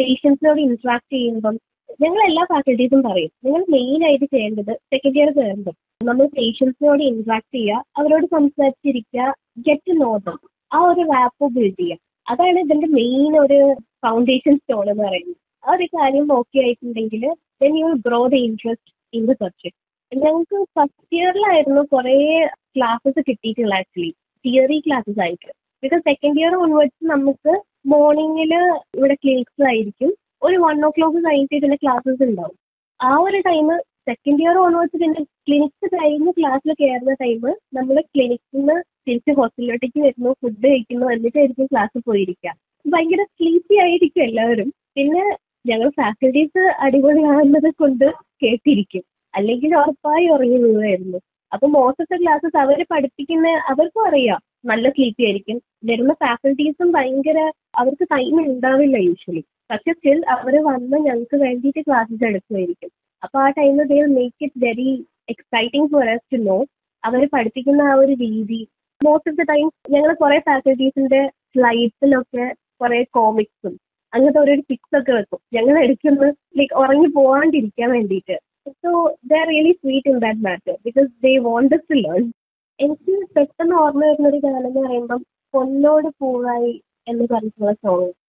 പേഷ്യൻസിനോട് interact ചെയ്യുമ്പം ഞങ്ങൾ എല്ലാ ഫാക്കൽറ്റീസും പറയും നിങ്ങൾ മെയിൻ ആയിട്ട് ചെയ്യേണ്ടത് സെക്കൻഡ് ഇയർ കയറുമ്പോൾ നമ്മൾ പേഷ്യൻസിനോട് ഇന്ററാക്ട് ചെയ്യുക അവരോട് സംസാരിച്ചിരിക്കുക ഗെറ്റ് നോ ദം ആ ഒരു റാപ്പ് ബിൽഡ് ചെയ്യുക അതാണ് ഇതിന്റെ മെയിൻ ഒരു ഫൗണ്ടേഷൻ സ്റ്റോൺ എന്ന് പറയുന്നത് ആ ഒരു കാര്യം ഓക്കെ ആയിട്ടുണ്ടെങ്കിൽ then you grow the interest in the subject ഞങ്ങൾക്ക് ഫസ്റ്റ് ഇയറിലായിരുന്നു കുറേ ക്ലാസ്സസ് കിട്ടിയിട്ടുള്ളത് ആക്ച്വലി തിയറി ക്ലാസ്സസ് ആയിട്ട് ബിക്കോസ് സെക്കൻഡ് ഇയർ ഓൺവേർഡ്സ് നമുക്ക് മോർണിംഗിൽ ഇവിടെ ക്ലിനിക്സിലായിരിക്കും ഒരു വൺ ഓ ക്ലോക്ക് കഴിഞ്ഞിട്ട് ഇതിന്റെ ക്ലാസ്സസ് ഉണ്ടാവും ആ ഒരു ടൈം സെക്കൻഡ് ഇയർ ഓൺവേർഡ്സ് പിന്നെ ക്ലിനിക്സ് കഴിഞ്ഞ് ക്ലാസ്സിൽ കയറുന്ന ടൈം നമ്മൾ ക്ലിനിക്കിൽ നിന്ന് തിരിച്ച് ഹോസ്പിറ്റലിലോട്ടേക്ക് വരുന്നു ഫുഡ് കഴിക്കുന്നു എന്നിട്ടായിരിക്കും ക്ലാസ്സിൽ പോയിരിക്കുക ഭയങ്കര സ്ലീപ്പി ആയിരിക്കും എല്ലാവരും പിന്നെ ഞങ്ങൾ ഫാക്കൽറ്റീസ് അടിപൊളിയാവുന്നത് കൊണ്ട് കേട്ടിരിക്കും അല്ലെങ്കിൽ ഉറപ്പായി ഉറങ്ങി വീഴുമായിരുന്നു അപ്പൊ മോസ്റ്റ് ഓഫ് ദ ക്ലാസ്സസ് അവർ പഠിപ്പിക്കുന്ന അവർക്കും അറിയാം നല്ല സ്ലീപ്പി ആയിരിക്കും വരുന്ന ഫാക്കൽറ്റീസും ഭയങ്കര അവർക്ക് ടൈം ഉണ്ടാവില്ല യൂഷ്വലി പക്ഷെ സ്റ്റിൽ അവർ വന്ന് ഞങ്ങൾക്ക് വേണ്ടിയിട്ട് ക്ലാസ്സസ് എടുക്കുമായിരിക്കും അപ്പൊ ആ ടൈമിൽ they make it very exciting for us to know അവർ പഠിപ്പിക്കുന്ന ആ ഒരു രീതി മോസ്റ്റ് ഓഫ് ദ ടൈം ഞങ്ങൾ കുറെ ഫാക്കൽറ്റീസിന്റെ സ്ലൈഡ്സിലൊക്കെ കുറെ കോമിക്സും അങ്ങനത്തെ ഓരോ പിക്സ് ഒക്കെ വെക്കും ഞങ്ങൾ എടുക്കുന്ന ലൈക്ക് ഉറങ്ങി പോവാണ്ടിരിക്കാൻ വേണ്ടിയിട്ട് so they are really sweet in that matter because they want to learn എനിക്ക് പെട്ടെന്ന് ഓർമ്മ വരുന്ന ഒരു ഗാനം എന്ന് പറയുമ്പം പൊന്നോട് പൂവായി എന്ന് പറഞ്ഞിട്ടുള്ള സോങ്